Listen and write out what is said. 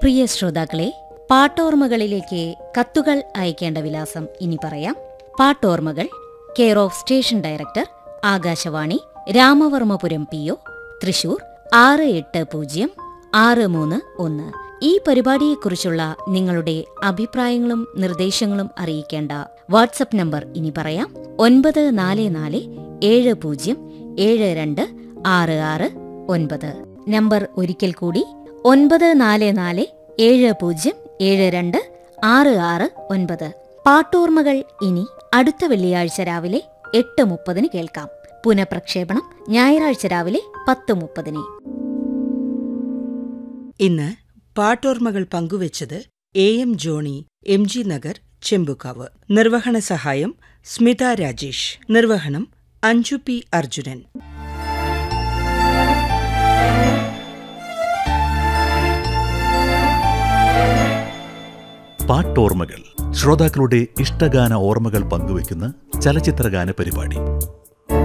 പ്രിയ ശ്രോതാക്കളെ പാട്ടോർമ്മകളിലേക്ക് കത്തുകൾ അയക്കേണ്ട വിലാസം ഇനി പറയാം പാട്ടോർമ്മകൾ care of station director Akashvani Ramavarmapuram P O Thrissur ആറ് എട്ട് പൂജ്യം ആറ് മൂന്ന് ഒന്ന് ഈ പരിപാടിയെക്കുറിച്ചുള്ള നിങ്ങളുടെ അഭിപ്രായങ്ങളും നിർദ്ദേശങ്ങളും അറിയിക്കേണ്ട വാട്സപ്പ് നമ്പർ ഇനി പറയാം ഒൻപത് നാല് നാല് ഏഴ് പൂജ്യം ഏഴ് രണ്ട് ആറ് ആറ് ഒൻപത് നമ്പർ ഒരിക്കൽ കൂടി ഒൻപത് നാല് നാല് ഏഴ് പൂജ്യം ഏഴ് രണ്ട് ആറ് ആറ് ഒൻപത് പാട്ടോർമ്മകൾ ഇനി അടുത്ത വെള്ളിയാഴ്ച രാവിലെ എട്ട് മുപ്പതിന് കേൾക്കാം പുനഃപ്രക്ഷേപണം ഞായറാഴ്ച രാവിലെ പത്ത് മുപ്പതിന് ഇന്ന് പാട്ടോർമ്മകൾ പങ്കുവച്ചത് A M Johny M G Nagar Chembukavu നിർവഹണ സഹായം സ്മിത രാജേഷ് നിർവഹണം അഞ്ജു പി അർജുനൻ പാട്ടോർമ്മകൾ ശ്രോതാക്കളുടെ ഇഷ്ടഗാന ഓർമ്മകൾ പങ്കുവയ്ക്കുന്ന ചലച്ചിത്രഗാന പരിപാടി